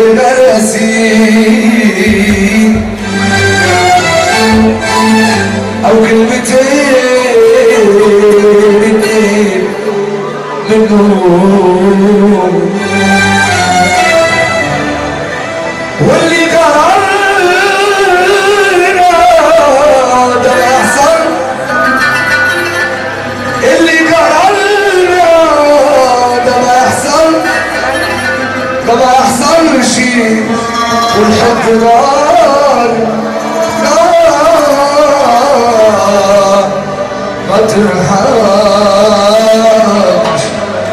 بغراسين او كلمتين منهم واللي قررنا ده يحصل اللي قررنا ده ما يحصل ده ما يحصلش والحب نار نار ما ترحمش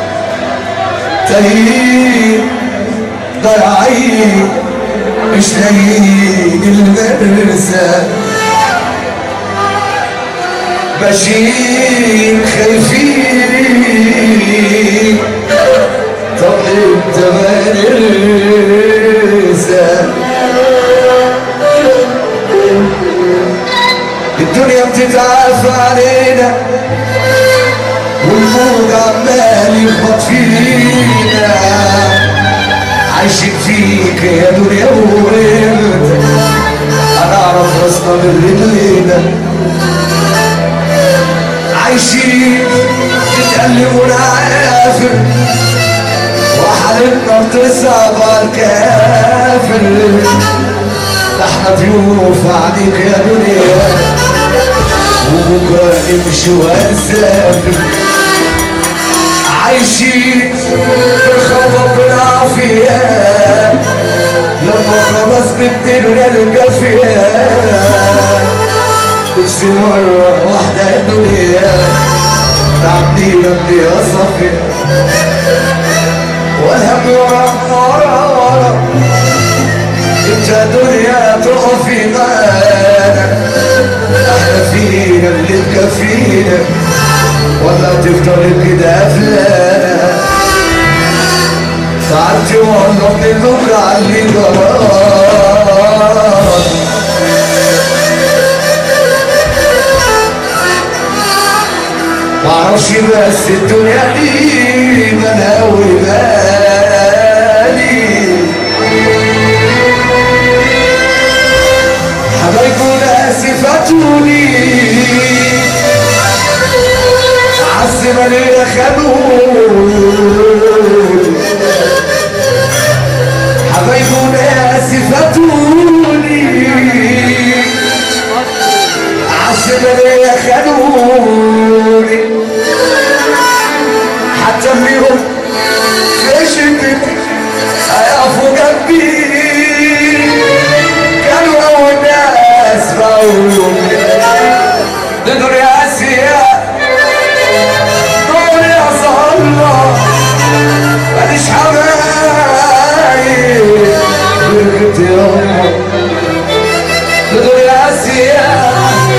تهين ضيعين مش لاقيين المدرسة ماشيين خايفين طب انت مدرسة الدنيا بتتعافى علينا والموج عمال يخبط فينا عايشين فيك يا دنيا وانت انا اعرف راسنا من رجلينا عايشين نتألم ونعافر وحالتنا بتصعب على الكافر ده احنا ضيوف عليك يا دنيا وبكره نمشي ونسافر عايشين بالخطر بالعافية لما خلاص بالدنيا القافية بس مرة واحدة الدنيا تعدينا بيها صافية والهم ورا ورا ورا انت دنيا تقفي معانا احنا فينا اللي مكفينا ولا تفضل كده قافلانا ساعات والله من بكره على اللي جرى معرفش بس الدنيا دي مناوي بالي حبايبه ناس فاتوني عالزمن اللي خدوني حبايبه ناس فاتوني عالزمن اللي خدوني حتى بيهم في شدتي هيقفوا جنبي كانوا اول ناس بقولوا دول يا اسيا دول يا صلاة ماليش حبايب غيرك يا الله دول يا اسيا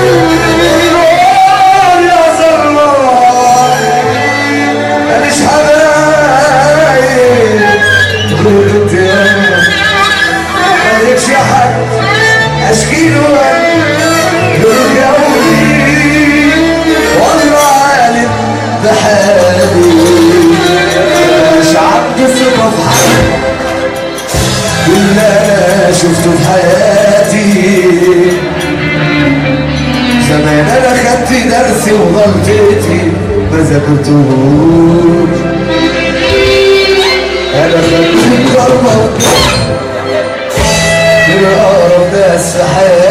دول يا صلاة ماليش حبايب غيرك يا الله مالكش حد اشكي له يقول يا ولي والله عالم بحالي مش عبد ثقة في حالي كل انا شفته في حياتي زمان انا خدت درسي وغلطتي ما ذاكرتوش انا خدت كرمه من اقرب ناس في حياتي